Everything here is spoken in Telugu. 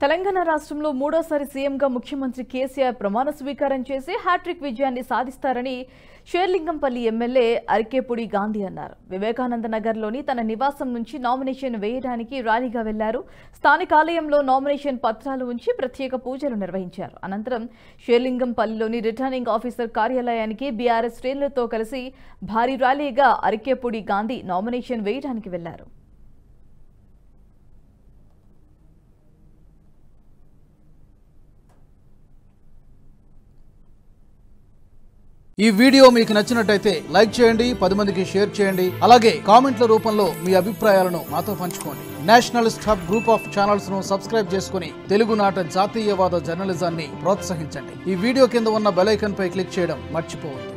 తెలంగాణ రాష్ట్రంలో మూడోసారి సీఎంగా ముఖ్యమంత్రి కేసీఆర్ ప్రమాణ స్వీకారం చేసి హ్యాట్రిక్ విజయాన్ని సాధిస్తారని షేర్లింగంపల్లి ఎమ్మెల్యే అరికేపుడి గాంధీ అన్నారు వివేకానంద నగర్లోని తన నివాసం నుంచి నామినేషన్ వేయడానికి ర్యాలీగా వెళ్లారు స్థానిక ఆలయంలో నామినేషన్ పత్రాలు ఉంచి ప్రత్యేక పూజలు నిర్వహించారు అనంతరం షేర్లింగంపల్లిలోని రిటర్నింగ్ ఆఫీసర్ కార్యాలయానికి బీఆర్ఎస్ శ్రేణులతో కలిసి భారీ ర్యాలీగా అరికేపుడి గాంధీ నామినేషన్ వేయడానికి వెళ్లారు ఈ వీడియో మీకు నచ్చినట్టయితే లైక్ చేయండి పది మందికి షేర్ చేయండి అలాగే కామెంట్ల రూపంలో మీ అభిప్రాయాలను మాతో పంచుకోండి nationalist hub group of channels ను సబ్స్క్రైబ్ చేసుకుని తెలుగునాట జాతీయవాద జర్నలిజాన్ని ప్రోత్సహించండి ఈ వీడియో కింద ఉన్న బెల్ ఐకాన్ పై క్లిక్ చేయడం మర్చిపోవద్దు